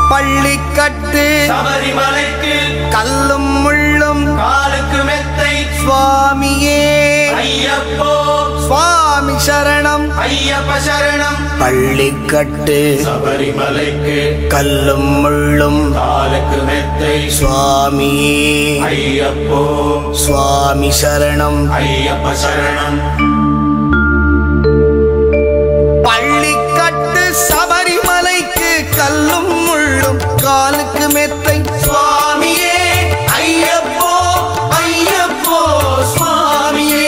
பள்ளிக்கட்டு சபரிமலைக்கு கல்லும் முள்ளும் காலுக்கு மெத்தை சுவாமியே ஐயப்போ சுவாமி சரணம் ஐயப்ப சரணம் பள்ளிக்கட்டு சபரிமலைக்கு கல்லும் முள்ளும் காலுக்கு மெத்தை சுவாமியே ஐயப்போ சுவாமி சரணம் ஐயப்ப சரணம் பள்ளிக்கட்டு சபரிமலைக்கு கல்லும் முள்ளும் காலுக்கு மெத்தை சுவாமியே ஐயப்போ ஐயப்போ சுவாமியே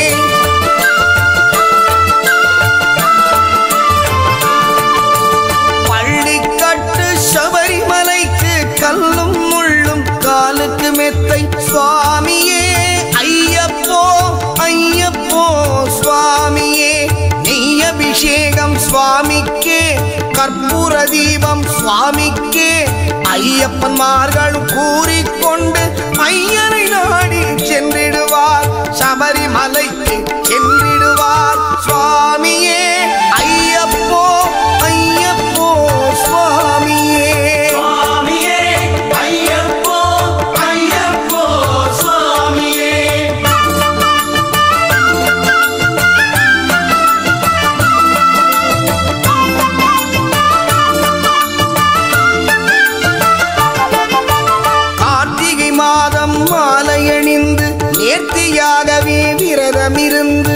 பள்ளிக்கட்டு சபரிமலைக்கு கல்லும் முள்ளும் காலுக்கு மெத்தை சுவாமியே ஐயப்போ ஐயப்போ சுவாமியே நெய் அபிஷேகம் சுவாமிக்கே கற்பூர தீபம் சுவாமிக்கே ஐயப்பன்மார்களும் கூறிக்கொண்டு ஐயனை நாடி சென்றிடுவார் சபரிமலைக்கு சென்றிடுவார் சுவாமியே ஐயப்போ ஐயப்போ சுவாமியே சுவாமியே ஐயப்போ ஐயப்போ சுவாமியே கார்த்திகை மாதம் மாலை அணிந்து நேர்த்தியாகவே விரதமிருந்து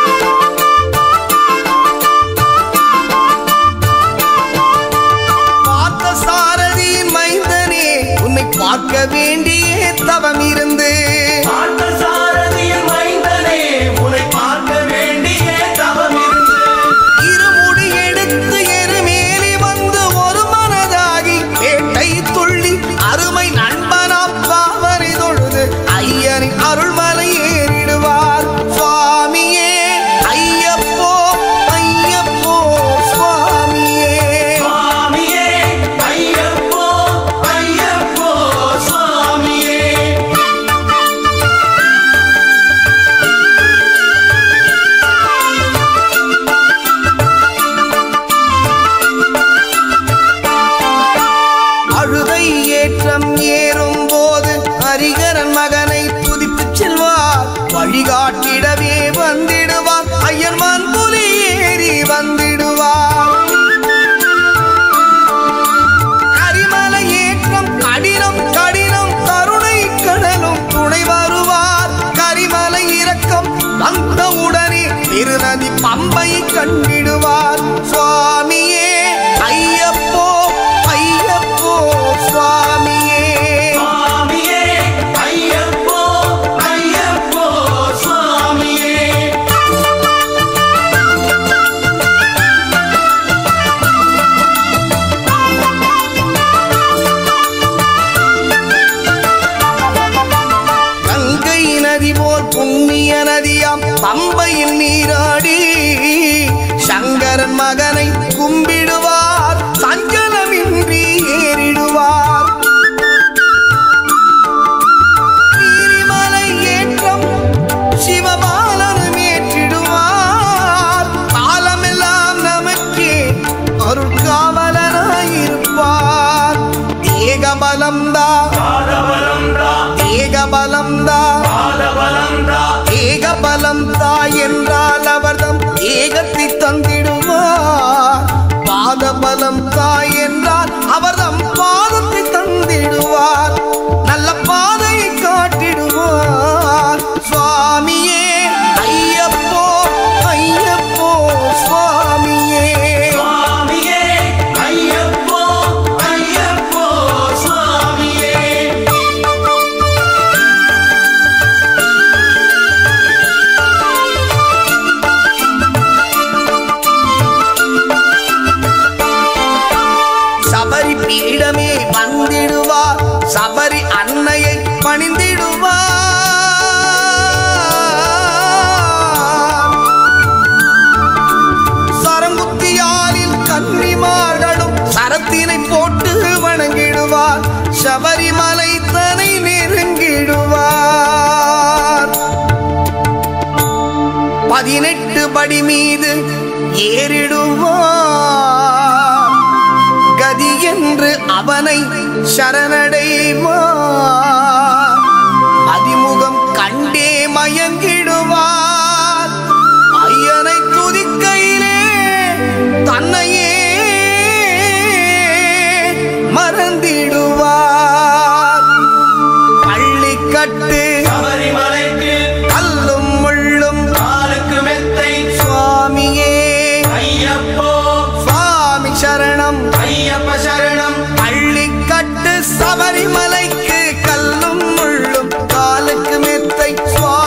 பார்த்த சாரதியின் மைந்தனே உன்னை பார்க்க வேண்டிய தவம் இருந்து பார்த்த சாரதியின் மைந்தனே உன்னை பார்க்க வேண்டிய தவம் இருந்து இருமுடி எடுத்து எருமேலி வந்து ஒரு மனதாகி வேட்டை துள்ளி அருமை நண்பனாம் பாவரை தொழுது ஐயனின் அருள்மலை ஏறிடுவார் சுவாமியே ஐயப்போ ஐயப்போ சுவாமியே சுவாமியே ஐயப்போ ஐயப்போ சுவாமியே அழுதை ஏற்றம் ஏறும் போது ஹரிகரன் மகனை துதித்துச் செல்வார் வழிகாட்டிடவே வந்திடுவார் ஐயன்மான் புலி ஏறி வந்திடுவார் கரிமலை ஏற்றம் கடினம் கடினம் கருணை கடலும் துணை வருவார் கரிமலை இறக்கம் வந்தவுடனே திருநதி பம்பை கண்டிடுவார் சுவாமியே ஐயப்போ ஐயப்போ சுவாமியே சுவாமியே ஐயப்போ ஐயப்போ சுவாமியே கங்கை நதி போல் புண்ணிய நதியாம் பம்பையில் நீராடி சங்கரன் மகனை கும்பிடுவார் சஞ்சலமின்றி ஏறிடுவார் நீலிமலை ஏற்றம் சிவபாலனும் ஏற்றிடுவார் காலமெல்லாம் நமக்கே அருள் காவலனாயிருப்பார் ஏகபலம்தா பாதபலம்தா ஏகபலம்தா பாதபலம்தா ஏகபலம் தாய் என்றால் அவர்தம் ஏகத்தை தந்திடுவார் பாதபலம் தாய் என்றால் அவர்தம் பாதத்தை தந்திடுவார் நல்ல பாதையை காட்டிடுவார் சுவாமியே ஐயப்போ ஐயப்போ சுவாமியே சுவாமியே ஐயப்போ ஐயப்போ சுவாமியே சபரி பீடமே வந்திடுவார் சபரி அன்னையை பணிந்திடுவார் சரங்குத்தியாலில் கன்னிமார்களும் சரத்தினை போட்டு வணங்கிடுவார் சபரிமலை தனை நெருங்கிடுவார் பதினெட்டு படி மீது ஏறிடுவார் கதி என்று அவனை சரணடைவா அதிமுகம் கண்டே மயங்கிடுவார் ஐயனை துதிக்கையிலே தன்னையே மறந்திடுவார் பள்ளி கட்டு சபரிமலைக்கு கல்லும் முள்ளும் காலுக்கு மெத்தை சுவாமியே ஐயப்போ சுவாமி சரணம் ஐயப்ப சரணம் பள்ளிக்கட்டு சபரிமலைக்கு கல்லும் முள்ளும் காலுக்கு மெத்தை சுவாமி